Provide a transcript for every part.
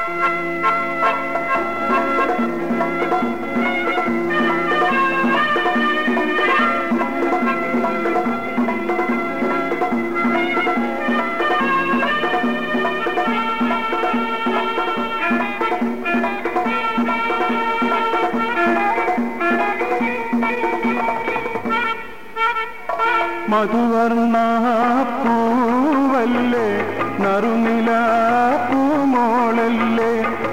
മധുവർണ പൂവല്ലേ നറുനില പൂമോളല്ലേ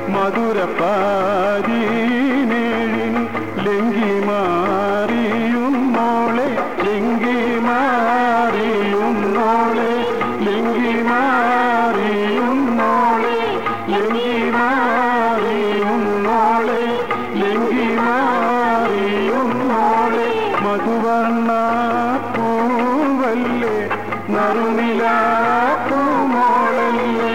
മധുരപ്പാരീനേഴിൻ ലെങ്കി മാറിയും മോളെ ലെങ്കി മാറിയും മോളെ ലെങ്കി മാറിയും മോളെ ലെങ്കി മാറിയും മോളെ ലെങ്കി മാറിയും മോളെ മധുവർണ പൂവല്ലേ നറുനില പൂമോളല്ലേ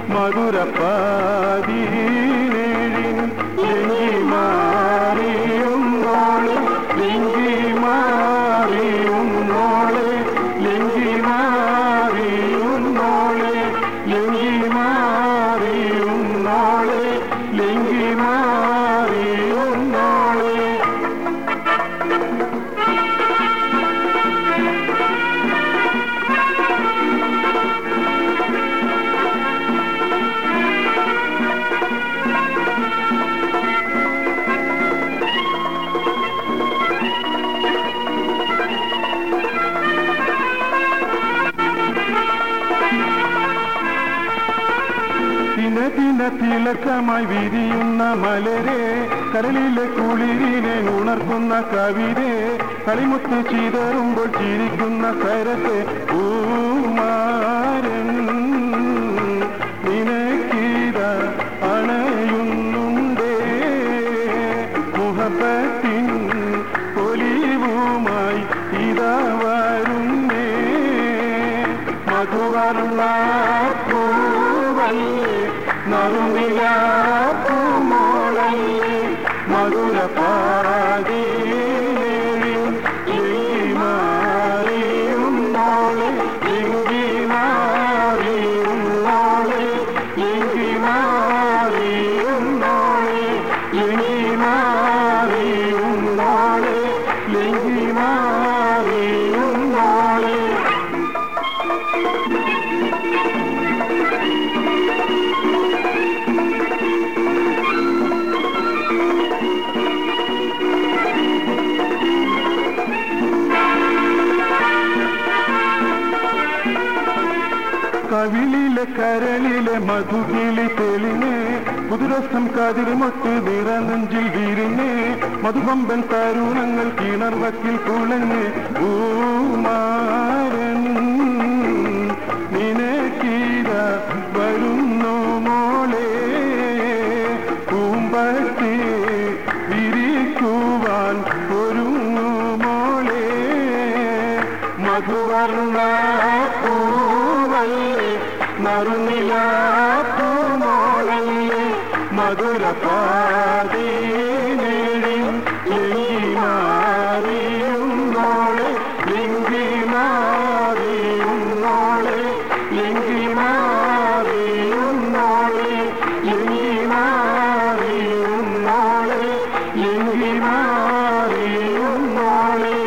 മധുരപ്പാതീനേഴിൻ ലെങ്കി മാറിയും മോളെ ലെങ്കി മാറിയും മോളെ ലെങ്കി മാറിയും മോളെ ലെങ്കി മാറിയും മോളെ ലെങ്കി മാറിയും മോളെ ദിന ദിന തിലക്കമായി വിരിയുന്ന മലരെ കടലിലെ കുളിരിനെ ഉണർത്തുന്ന കവിരെ കളിമുത്ത് ചിതറുമ്പോൾ ചിരിക്കുന്ന കരത്തെ പൂമാരൻ നിനക്കീത അണയുന്നുണ്ടേ മുഹബത്തിൻ ഒലിവുമായി ഇതാ വരുന്നേ മധുവർണ്ണ പൂവല്ലേ നറുനില പൂമോളല്ലേ മധുരപാതീനേഴിൻ മാറിയും മോളെ എങ്കി മാറിയും മോളെ എങ്കി മാറിയും മോളെ എങ്കി മാറിയും മോളെ എങ്കി മാറിയും മോളെ കവിളിലെ കരളിലെ മധുകിളി തെളിഞ്ഞ് പുതുരസം കതിർമൊട്ട് നിറനെഞ്ചിൽ വീരിഞ്ഞ് മധുപമ്പൻ തരുണങ്ങൾ കിണർവക്കിൽ കുളഞ്ഞ് ഊമാരൻ നിനക്കീര വരുന്നു മോളെ പൂമ്പത്തി വിരിക്കുവാൻ ഒരുങ്ങു മോളെ മധുവർണ്ണ പൂവല്ലേ നറുനില പൂമോളല്ലേ മധുരപാതീനേഴിൻ ലിംഗി മാറിയും മോളെ ലിംഗി മാറിയും മോളെ ലിംഗി മാറിയും മോളെ ലിംഗി മാറിയും മോളെ ലിംഗി മാറിയും മോളെ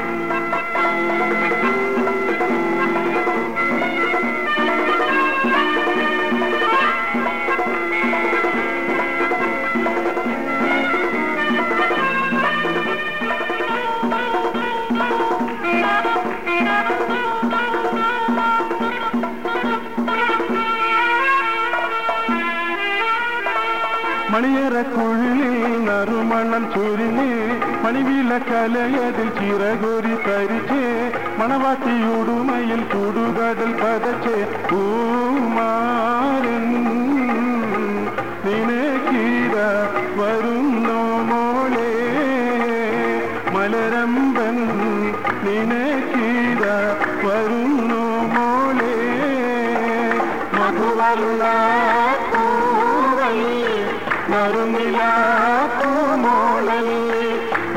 മണിയറക്കുഴലിൽ നറുമണം ചൊരിഞ്ഞ് മണിവില കലയതിൽ ചിറകൊരി തരിച്ച് മണവാട്ടിയുടുമയിൽ കൂടുകടൽ പതച്ച് പൂമാരൻ നിനക്കീര വരുന്നു മോളെ മലരമ്പൻ നിനക്കീര വരുന്നു മോളെ മധുവർണ്ണ പൂവല്ലേ നറുനില പൂമോളല്ലേ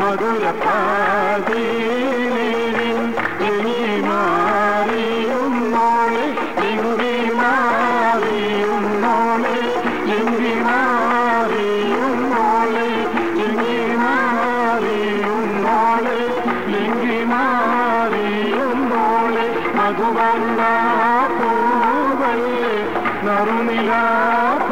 മധുരപാതീനേഴിൻ എങ്കി മാറിയും മോളെ എങ്കി മാറിയും മോളെ എങ്കി ലിംഗി മാറിയും മോളെ ലിംഗി മാറിയും മോളെ ലിംഗി മാറിയും മോളെ മധുവന്ന പൂവല്ലേ നറുനില